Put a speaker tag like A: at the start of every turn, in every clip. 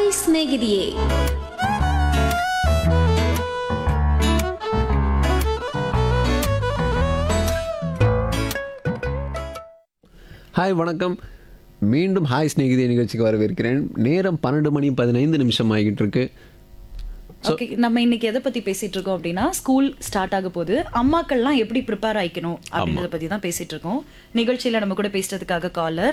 A: Hi ಸ್ನೇಹಿತೆಯೇ
B: hi வணக்கம் மீண்டும் hi ஸ்நேகிதி நிகழ்ச்சிக்கு வரவேற்கிறேன் நேரம் பன்னெண்டு மணி பதினைந்து நிமிஷம் ஆகிட்டு இருக்கு
C: ஓகே நம்ம இன்னைக்கு எதை பத்தி பேசிட்டு இருக்கோம் அப்படின்னா ஸ்கூல் ஸ்டார்ட் ஆக போது அம்மாக்கள்லாம் எப்படி ப்ரிப்பேர் ஆயிக்கணும் அப்படின்றத பத்தி தான் பேசிட்டு இருக்கோம் நிகழ்ச்சியில நம்ம கூட பேசுறதுக்காக காலர்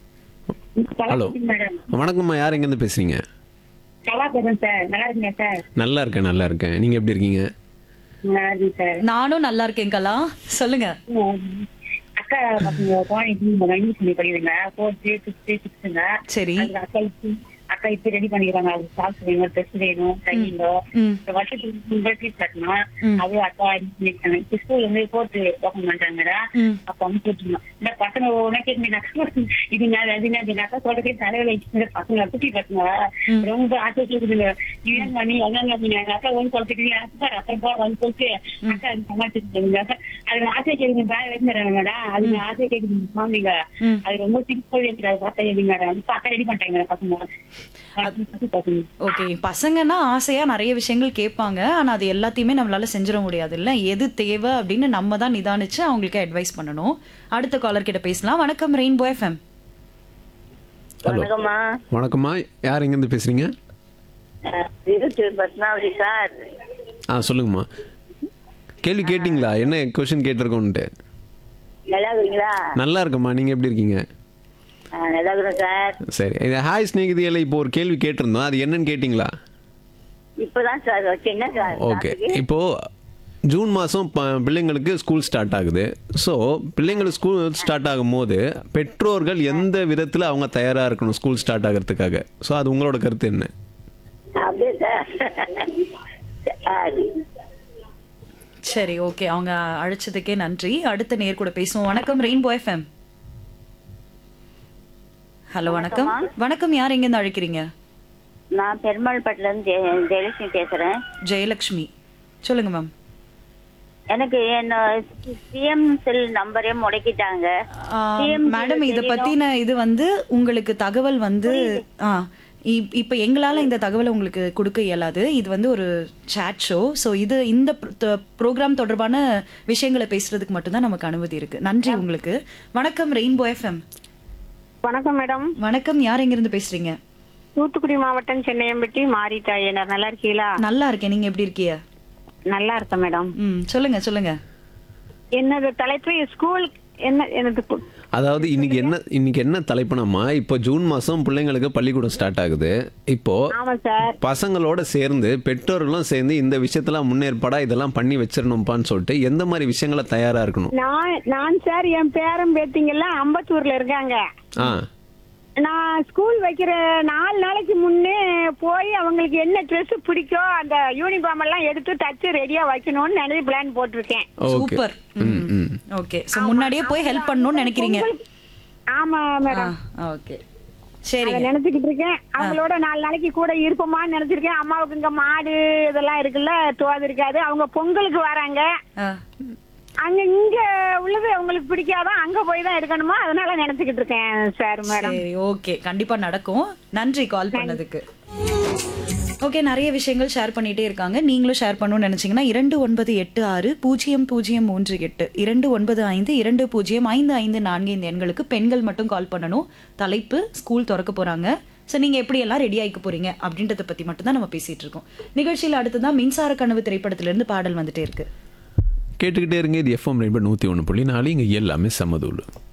B: ஹலோ
D: மேடம்
B: வணக்கம்மா யார் எங்கேருந்து பேசுறீங்க
D: நல்லா பேசுறேன் சார் நல்லா இருக்கீங்க சார்
B: நல்லா இருக்கேன் நல்லா இருக்கேன் நீங்கள் எப்படி இருக்கீங்க
D: நல்லா இருக்கேன் சார்
C: நானும் நல்லா இருக்கேன் கலா சொல்லுங்க
D: உம், அக்கா பசங்க குவாலிட்டி இங்கிலீஷ் சொல்லி படிக்கிறீங்க ஃபோர்த்து ஃபிஃப்த்து சிக்ஸ்த்துங்க
C: சரி
D: அதுக்கு அக்கா இப்போ அக்கா இப்போ ரெடி பண்ணிக்கிறாங்க அது சாக்ஸ் வேணும் ட்ரெஸ் வேணும் கையிலோ
C: ம்.
D: இந்த வருஷத்துக்கு ஃபீஸ் கட்டணும் அது அக்கா ரெடி பண்ணிருக்காங்க இப்போ ஸ்கூல் வந்து ஃபோர்த்து ஓப்பன் பண்ணிட்டாங்க
C: ம்.
D: அப்ப வந்து கேட்டுருந்தோம் இந்த பசங்க உனக்கு இதுங்க அதுங்க அதுங்க அக்கா சொல்றதே தலையில வச்சு பசங்க குட்டி பசங்க ரொம்ப ஆசை கேக்குதுங்க ஏன் பண்ணி அதான் நீங்க அக்கா வந்து சொல்லிட்டு அக்கா அப்புறம் போ வந்து சொல்லிட்டு அக்கா அது சமாளிச்சுருங்க அது ஆசை கேக்குது பேக் வச்சுறாங்க மேடம் அது ஆசை கேக்குது மாமிங்க
C: ம்.
D: அது ரொம்ப சிம்பிள் இருக்கிறது பார்த்தா எதுங்க மேடம் இப்ப அக்கா ரெடி பண்ணிட்டாங்க பசங்க பசங்க
C: ஓகே பசங்கன்னா ஆசையா நிறைய விஷயங்கள் கேட்பாங்க ஆனா அது எல்லாத்தையுமே நம்மளால செஞ்சிட முடியாது இல்ல எது தேவை அப்படின்னு நம்ம தான் நிதானிச்சு அவங்களுக்கு அட்வைஸ் பண்ணணும் அடுத்த காலர் கிட்ட பேசலாம் வணக்கம் ரெயின்போ எஃப்எம்
B: ஹலோ
E: வணக்கம்மா
B: வணக்கம்மா யார் எங்கேருந்து பேசுறீங்க
E: அஹ், திருச்சூர் பத்மாவதி சார்
B: ஆ சொல்லுங்கம்மா கேள்வி கேட்டிங்களா என்ன கொஷின் கேட்டிருக்கோன்ட்டு
E: நல்லா இருக்கீங்களா
B: நல்லா இருக்கம்மா நீங்கள் எப்படி இருக்கீங்க
E: அஹ், நல்லா இருக்கிறோம் சார்
B: சரி இது ஹாய் ஸ்நேகிதியில் இப்போ ஒரு கேள்வி கேட்டிருந்தோம் அது என்னன்னு கேட்டிங்களா
E: இப்பதான் சார் வச்சீங்க சார்
B: ஓகே இப்போ ஜூன் மாதம் பிள்ளைங்களுக்கு ஸ்கூல் ஸ்டார்ட் ஆகுது ஸோ பிள்ளைங்களுக்கு ஸ்கூல் ஸ்டார்ட் ஆகும்போது பெற்றோர்கள் எந்த விதத்தில் அவங்க தயாராக இருக்கணும் ஸ்கூல் ஸ்டார்ட் ஆகிறதுக்காக ஸோ அது உங்களோட கருத்து என்ன
E: அப்படியே சார் சரி.
C: சரி ஓகே அவங்க அழைச்சதுக்கே நன்றி அடுத்த நேர் கூட பேசுவோம் வணக்கம் ரெயின்போ எஃப்எம் ஹலோ வணக்கம் வணக்கம் யார் எங்கேருந்து அழைக்கிறீங்க
E: நான் பெருமாள்பட்டில இருந்து ஜெய- ஜெயலட்சுமி பேசுறேன்
C: ஜெயலக்ஷ்மி சொல்லுங்க மேம்
E: எனக்கு என்ன சிஎம் செல் நம்பரே முடக்கிட்டாங்க CM
C: மேடம் இத பத்தின இது வந்து உங்களுக்கு தகவல் வந்து ஆ இப்- இப்ப எங்களால இந்த தகவலை உங்களுக்கு கொடுக்க இயலாது இது வந்து ஒரு chat ஷோ ஸோ இது இந்த ப்ரோக்ராம் தொடர்பான விஷயங்களை பேசுறதுக்கு மட்டும்தான் நமக்கு அனுமதி இருக்கு நன்றி உங்களுக்கு வணக்கம் ரெயின்போ எஃப்எம்
F: வணக்கம் மேடம்
C: வணக்கம் யார் எங்கிருந்து பேசுறீங்க
F: தூத்துக்குடி மாவட்டம் சென்னையம்பட்டி மாரிட்டாயனர் நல்லா இருக்கீங்களா
C: நல்லா இருக்கேன் நீங்க எப்படி இருக்கீங்க
F: நல்லா இருக்கேன் மேடம்
C: ம் சொல்லுங்க சொல்லுங்க
F: என்னது தலைப்பு ஸ்கூல் என்ன எனது கு-
B: அதாவது இன்னைக்கு என்ன இன்னைக்கு என்ன தலைப்புனமா இப்போ ஜூன் மாதம் பிள்ளைங்களுக்கு பள்ளிக்கூடம் ஸ்டார்ட் ஆகுது இப்போ
F: ஆமா சார்
B: பசங்களோட சேர்ந்து பெற்றோர்களும் சேர்ந்து இந்த விஷயத்தெல்லாம் முன்னேற்பாடா இதெல்லாம் பண்ணி வச்சிடணும்ப்பான்னு சொல்லிட்டு எந்த மாதிரி விஷயங்களை தயாரா இருக்கணும்
F: நான் நான் சார் என் பேரன் பேத்திங்கெல்லாம் அம்பத்தூர்ல இருக்காங்க
B: ஆ
F: நான் ஸ்கூல் வைக்கிற நாலு நாளைக்கு முன்னே போய் அவங்களுக்கு என்ன ட்ரெஸ் பிடிக்கும் அந்த யூனிஃபார்ம் எல்லாம் எடுத்து தச்சு ரெடியா வைக்கணும்னு நினைவு பிளான் போட்டிருக்கேன்
B: ஓகே
C: சூப்பர்
B: ம் ம்
C: ஓகே ஸோ முன்னாடியே போய் ஹெல்ப் பண்ணணும்னு நினைக்கிறீங்க
F: ஆமா மேடம்
C: ஓகே
F: அதை
C: சரிங்க
F: நினைச்சுக்கிட்டு இருக்கேன் அவங்களோட நாலு நாளைக்கு கூட இருப்போமான்னு நினைச்சிருக்கேன் அம்மாவுக்கு இங்க மாடு இதெல்லாம் இருக்குல்ல தோது இருக்காது அவங்க பொங்கலுக்கு வராங்க
C: ஆ
F: அங்க இங்க உள்ளது அவங்களுக்கு பிடிக்காதான் அங்க போய் தான் எடுக்கணுமா அதனால நினைச்சுக்கிட்டு இருக்கேன் சார் மேடம்
C: சரி ஓகே கண்டிப்பா நடக்கும் நன்றி கால் பண்ணதுக்கு ஓகே நிறைய விஷயங்கள் ஷேர் பண்ணிட்டே இருக்காங்க நீங்களும் ஷேர் பண்ணணும்னு நினைச்சீங்கன்னா இரண்டு ஒன்பது எட்டு ஆறு பூஜ்ஜியம் பூஜ்ஜியம் மூன்று எட்டு இரண்டு ஒன்பது ஐந்து இரண்டு பூஜ்ஜியம் ஐந்து ஐந்து நான்கு இந்த எண்களுக்கு பெண்கள் மட்டும் கால் பண்ணணும் தலைப்பு ஸ்கூல் திறக்க போறாங்க ஸோ நீங்க எப்படி எல்லாம் ரெடி ஆயிக்க போறீங்க அப்படின்றத பத்தி மட்டும் தான் நம்ம பேசிட்டு இருக்கோம் நிகழ்ச்சியில் அடுத்ததான் மின்சார கனவு திரைப்படத்திலிருந்து பாடல் வந்துட்டே இருக்கு
B: கேட்டுக்கிட்டே இருங்க இது எஃப்எம் ரெண்டு நூற்றி ஒன்று புள்ளி நாலு இங்கே எல்லாமே சமதூள்